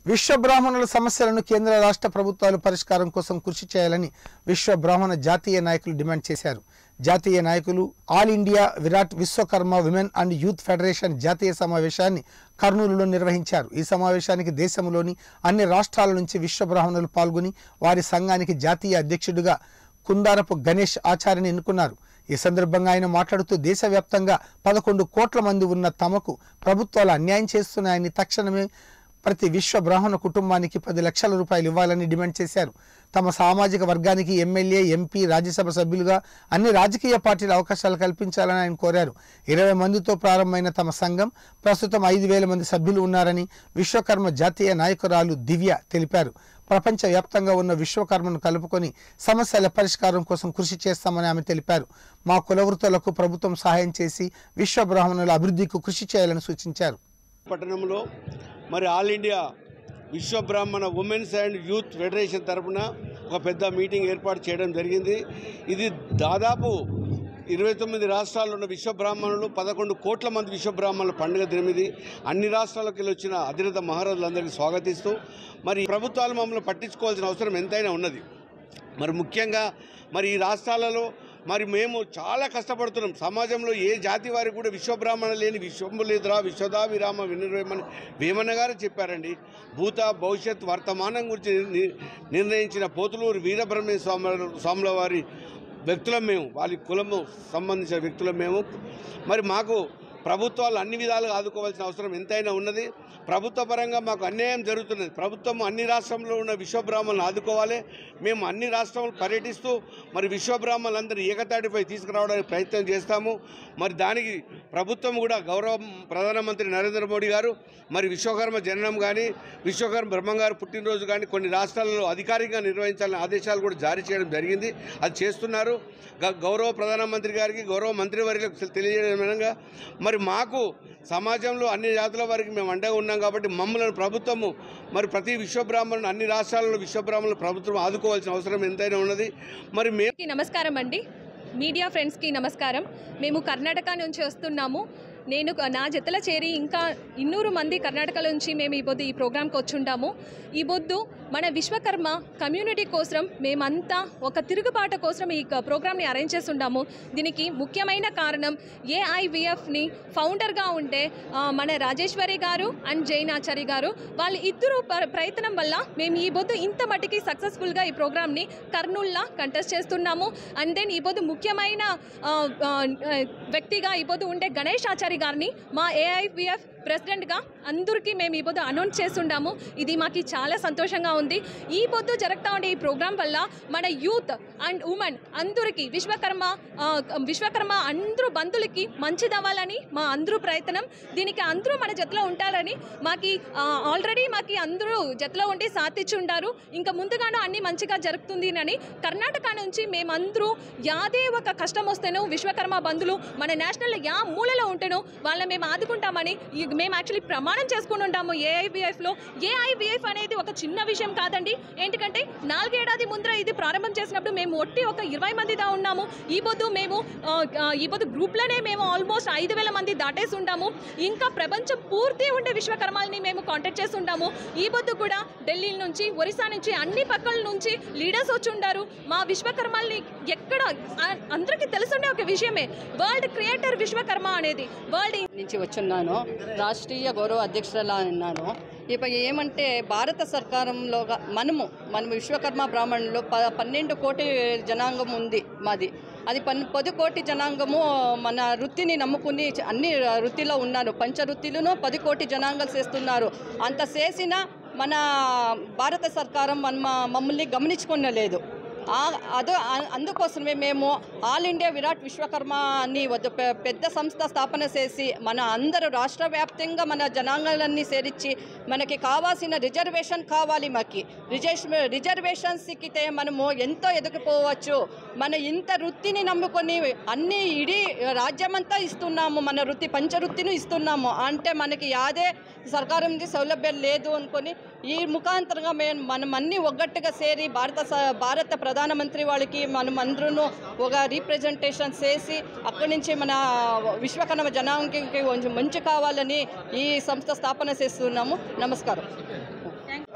విశ్వ బ్రాహ్మణుల సమస్యలను కేంద్ర రాష్ట్ర ప్రభుత్వాలు పరిష్కారం కోసం కృషి చేయాలని విశ్వ బ్రాహ్మణ జాతీయ నాయకులు డిమాండ్ చేశారు జాతీయ నాయకులు all India Virat Vishwakarma women and youth federation జాతీయ సమావేశాన్ని కర్నూలులో నిర్వహించారు ఈ సమావేశానికి దేశంలోని అన్ని రాష్ట్రాల నుంచి విశ్వ బ్రాహ్మణులు పాల్గొని వారి సంఘానికి జాతీయ అధ్యక్షుడిగా కుందారపు గణేష్ ఆచార్యని ఎన్నుకున్నారు ఈ సందర్భంగా ఆయన మాట్లాడుతూ దేశవ్యాప్తంగా పదకొండు కోట్ల మంది ఉన్న తమకు ప్రభుత్వాలు అన్యాయం చేస్తున్నాయని తక్షణమే ప్రతి విశ్వ బ్రాహ్మణ కుటుంబానికి పది లక్షల రూపాయలు ఇవ్వాలని డిమాండ్ చేశారు తమ సామాజిక వర్గానికి ఎమ్మెల్యే ఎంపీ రాజ్యసభ సభ్యులుగా అన్ని రాజకీయ పార్టీల అవకాశాలు కల్పించాలని ఆయన కోరారు ఇరవై మందితో ప్రారంభమైన తమ సంఘం ప్రస్తుతం ఐదు వేల మంది సభ్యులు ఉన్నారని విశ్వకర్మ జాతీయ నాయకురాలు దివ్య తెలిపారు ప్రపంచ వ్యాప్తంగా ఉన్న విశ్వకర్మను కలుపుకొని సమస్యల పరిష్కారం కోసం కృషి చేస్తామని ఆమె తెలిపారు మా కులవృత్తులకు ప్రభుత్వం సహాయం చేసి విశ్వ బ్రాహ్మణుల అభివృద్ధికి కృషి చేయాలని సూచించారు పట్టణంలో మరి ఆల్ ఇండియా విశ్వ బ్రాహ్మణ ఉమెన్స్ అండ్ యూత్ ఫెడరేషన్ తరపున ఒక పెద్ద మీటింగ్ ఏర్పాటు చేయడం జరిగింది ఇది దాదాపు ఇరవై తొమ్మిది రాష్ట్రాల్లో ఉన్న విశ్వ బ్రాహ్మణులు పదకొండు కోట్ల మంది విశ్వ బ్రాహ్మణుల పండుగ దినం ఇది అన్ని రాష్ట్రాలకు వెళ్ళి వచ్చిన అధినేత మహారాజులందరికీ స్వాగతిస్తూ మరి ప్రభుత్వాలు మమ్మల్ని పట్టించుకోవాల్సిన అవసరం ఎంతైనా ఉన్నది మరి ముఖ్యంగా మరి ఈ రాష్ట్రాలలో మరి మేము చాలా కష్టపడుతున్నాం సమాజంలో ఏ జాతి వారికి కూడా విశ్వబ్రాహ్మణ లేని విశ్వంబు లేదురా విశ్వదా విరామ వినిర్వేమని వేమన్న గారు చెప్పారండి భూత భవిష్యత్ వర్తమానం గురించి ని- నిర్ణయించిన పోతులూరు వీరబ్రహ్మ స్వామి స్వాముల వారి వ్యక్తులం మేము వాళ్ళ కులము సంబంధించిన వ్యక్తులం మేము మరి మాకు ప్రభుత్వాలు అన్ని విధాలుగా ఆదుకోవాల్సిన అవసరం ఎంతైనా ఉన్నది ప్రభుత్వ పరంగా మాకు అన్యాయం జరుగుతున్నది ప్రభుత్వం అన్ని రాష్ట్రంలో ఉన్న విశ్వబ్రాహ్మణులను ఆదుకోవాలి మేము అన్ని రాష్ట్రాలు పర్యటిస్తూ మరి విశ్వబ్రాహ్మణులందరినీ ఏకతాటిపై తీసుకురావడానికి ప్రయత్నం చేస్తాము మరి దానికి ప్రభుత్వం కూడా గౌరవ ప్రధానమంత్రి నరేంద్ర మోడీ గారు మరి విశ్వకర్మ జననం కానీ విశ్వకర్మ బ్రహ్మంగారు పుట్టినరోజు కానీ కొన్ని రాష్ట్రాలలో అధికారికంగా నిర్వహించాలని ఆదేశాలు కూడా జారీ చేయడం జరిగింది అది చేస్తున్నారు గ- గౌరవ ప్రధానమంత్రి గారికి గౌరవ మంత్రివర్యులకు తెలియజేయడం విధంగా మరి మాకు సమాజంలో అన్ని జాతుల వారికి మేము అండగా ఉన్నాం కాబట్టి మమ్మల్ని ప్రభుత్వము మరి ప్రతి విశ్వబ్రాహ్మణులు అన్ని రాష్ట్రాలలో విశ్వబ్రాహ్మణులు ప్రభుత్వం ఆదుకోవాల్సిన అవసరం ఎంతైనా ఉన్నది మరి మేము కి నమస్కారం అండి మీడియా ఫ్రెండ్స్కి నమస్కారం మేము కర్ణాటక నుంచి వస్తున్నాము నేను నా జతల చేరి ఇంకా ఇన్నూరు మంది కర్ణాటక నుంచి మేము ఈ పొద్దు ఈ ప్రోగ్రాంకి వచ్చుంటాము ఈ పొద్దు మన విశ్వకర్మ కమ్యూనిటీ కోసం మేమంతా ఒక తిరుగుబాట కోసం ఈ క- ప్రోగ్రామ్ని అరేంజ్ చేస్తుంటాము దీనికి ముఖ్యమైన కారణం ఏఐవిఎఫ్ని ఫౌండర్గా ఉండే ఆ, మన రాజేశ్వరి గారు అండ్ జైనాచారి గారు వాళ్ళు ఇద్దరు ప్ర- ప్రయత్నం వల్ల మేము ఈ పొద్దు ఇంత మట్టికి సక్సెస్ఫుల్గా ఈ ప్రోగ్రామ్ని కర్నూల్లో కంటెస్ట్ చేస్తున్నాము అండ్ దెన్ ఈ పొద్దు ముఖ్యమైన ఆ, ఆ, ఆ, వ్యక్తిగా ఈ పొద్దు ఉండే గణేష్ ఆచారి గారిని మా ఏఐవిఎఫ్ ప్రెసిడెంట్గా అందరికీ మేము ఈ పొద్దు అనౌన్స్ చేస్తుండాము ఇది మాకు చాలా సంతోషంగా ఉంది ఈ పొద్దు జరుగుతూ ఉండే ఈ ప్రోగ్రాం వల్ల మన యూత్ అండ్ ఉమెన్ అందరికీ విశ్వకర్మ ఆ, విశ్వకర్మ అందరూ బంధువులకి మంచిదవ్వాలని మా అందరూ ప్రయత్నం దీనికి అందరూ మన జతలో ఉంటారని మాకి ఆల్రెడీ మాకి అందరూ జతలో ఉండి సాధించి ఉండారు ఇంకా ముందుగానూ అన్ని మంచిగా జరుగుతుంది అని కర్ణాటక నుంచి మేమందరూ యాదే ఒక కష్టం వస్తేనో విశ్వకర్మ బంధువులు మన నేషనల్ యా మూలలో ఉంటేనో వాళ్ళని మేము ఆదుకుంటామని ఈ- మేము యాక్చువల్లీ ప్రమాణం చేసుకుని ఉంటాము ఏఐబిఎఫ్లో ఏఐబిఎఫ్ అనేది ఒక చిన్న విషయం కాదండి ఏంటంటే నాలుగేడాది ముందర ఇది ప్రారంభం చేసినప్పుడు మేము ఒట్టి ఒక ఇరవై మందిదా ఉన్నాము ఈ పొద్దు మేము ఆ, ఆ, ఈ పొద్దు గ్రూప్లోనే మేము ఆల్మోస్ట్ ఐదు వేల మంది దాటేసి ఉంటాము ఇంకా ప్రపంచం పూర్తి ఉండే విశ్వకర్మాలని మేము కాంటాక్ట్ చేసి ఉంటాము ఈ పొద్దు కూడా ఢిల్లీ నుంచి ఒరిస్సా నుంచి అన్ని పక్కల నుంచి లీడర్స్ వచ్చి ఉండారు మా విశ్వకర్మల్ని ఎక్కడ ఆ- అందరికీ తెలుసుండే ఒక విషయమే వరల్డ్ క్రియేటర్ విశ్వకర్మ అనేది వరల్డ్ నుంచి వచ్చున్నాను రాష్ట్రీయ గౌరవ అధ్యక్షురాలా ఉన్నాను ఇప్పుడు ఏమంటే భారత సర్కారంలో గా- మనము మనము విశ్వకర్మ బ్రాహ్మణులు ప పన్నెండు కోటి జనాంగం ఉంది మాది అది పన్ పది కోటి జనాంగము మన వృత్తిని నమ్ముకుని చ- అన్ని వృత్తిలో ఉన్నారు పంచవృత్తిలను పది కోటి జనాంగాలు చేస్తున్నారు అంత చేసిన మన భారత సర్కారం మన మమ్మల్ని గమనించుకునలేదు ఆ- అదో అ- అందుకోసమే మేము ఆల్ ఇండియా విరాట్ విశ్వకర్మ అని ఒక పె- పెద్ద సంస్థ స్థాపన చేసి మన అందరూ రాష్ట్ర వ్యాప్తంగా మన జనాంగాలన్నీ సేరించి మనకి కావాల్సిన రిజర్వేషన్ కావాలి మాకి రిజర్వ్ రిజర్వేషన్స్ ఇక్కితే మనము ఎంతో ఎదిగిపోవచ్చు మన ఇంత వృత్తిని నమ్ముకొని అన్ని ఇడీ రాజ్యమంతా ఇస్తున్నాము మన వృత్తి పంచవృత్తిని ఇస్తున్నాము అంటే మనకి యాదే సర్కారం నుంచి సౌలభ్యం లేదు అనుకొని ఈ ముఖాంతరంగా మేము మనం అన్ని ఒగ్గట్టుగా సేరి భారత స- భారత ప్రధానమంత్రి వాళ్ళకి మనం అందరూ ఒక రీప్రజెంటేషన్ చేసి అక్కడి నుంచి మన విశ్వకర్మ జనాంగకి కొంచెం మంచి కావాలని ఈ సంస్థ స్థాపన చేస్తున్నాము నమస్కారం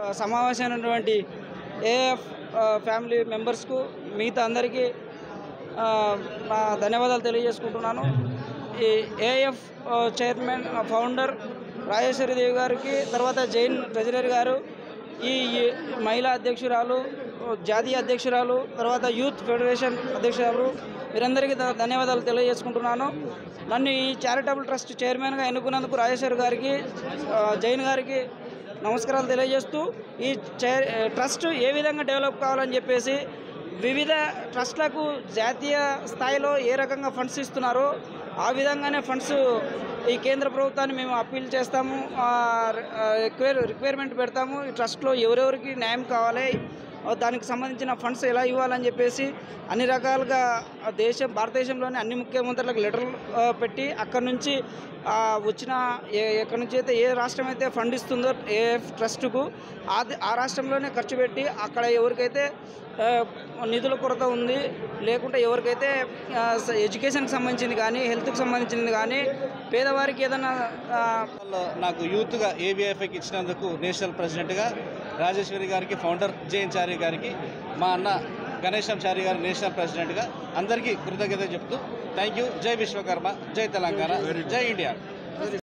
ఆ, సమావేశమైనటువంటి ఏఎఫ్ ఫ్యామిలీ మెంబర్స్కు మిగతా అందరికీ ఆ, నా ధన్యవాదాలు తెలియజేసుకుంటున్నాను ఈ ఏఎఫ్ చైర్మన్ ఆ, ఫౌండర్ రాజేశ్వరి దేవి గారికి తర్వాత జైన్ ట్రెజరర్ గారు ఈ ఈ మహిళా అధ్యక్షురాలు జాతీయ అధ్యక్షురాలు తర్వాత యూత్ ఫెడరేషన్ అధ్యక్షురాలు వీరందరికీ ధ- ధన్యవాదాలు తెలియజేసుకుంటున్నాను నన్ను ఈ చారిటబుల్ ట్రస్ట్ చైర్మన్గా ఎన్నుకున్నందుకు రాజేశ్వరి గారికి ఆ, జైన్ గారికి నమస్కారాలు తెలియజేస్తూ ఈ చైర్ ట్రస్ట్ ఏ విధంగా డెవలప్ కావాలని చెప్పేసి వివిధ ట్రస్ట్లకు జాతీయ స్థాయిలో ఏ రకంగా ఫండ్స్ ఇస్తున్నారో ఆ విధంగానే ఫండ్స్ ఈ కేంద్ర ప్రభుత్వాన్ని మేము అప్పీల్ చేస్తాము ఆ, ఆ, రిక్వైర్ రిక్వైర్మెంట్ పెడతాము ఈ ట్రస్ట్లో ఎవరెవరికి న్యాయం కావాలి ఆ, దానికి సంబంధించిన ఫండ్స్ ఎలా ఇవ్వాలని చెప్పేసి అన్ని రకాలుగా ఆ దేశం భారతదేశంలోని అన్ని ముఖ్యమంత్రులకు లెటర్లు ఆ, పెట్టి అక్కడ నుంచి ఆ, వచ్చిన ఏ ఎక్కడి నుంచి అయితే ఏ రాష్ట్రం అయితే ఫండ్ ఇస్తుందో ఏ ట్రస్ట్కు అది ఆ రాష్ట్రంలోనే ఖర్చు పెట్టి అక్కడ ఎవరికైతే ఆ, నిధుల కొరత ఉంది లేకుంటే ఎవరికైతే ఆ, స- ఎడ్యుకేషన్కి సంబంధించింది కానీ హెల్త్కి సంబంధించింది కానీ పేదవారికి ఏదైనా ఆ, లో నాకు యూత్గా ఏబిఎఫ్ఐకి ఇచ్చినందుకు నేషనల్ ప్రెసిడెంట్గా రాజేశ్వరి గారికి ఫౌండర్ జైన్ చారి గారికి మా అన్న గణేశం చారి గారు నేషనల్ ప్రెసిడెంట్గా అందరికీ కృతజ్ఞత చెప్తూ థ్యాంక్ యూ జై విశ్వకర్మ జై తెలంగాణ జై ఇండియా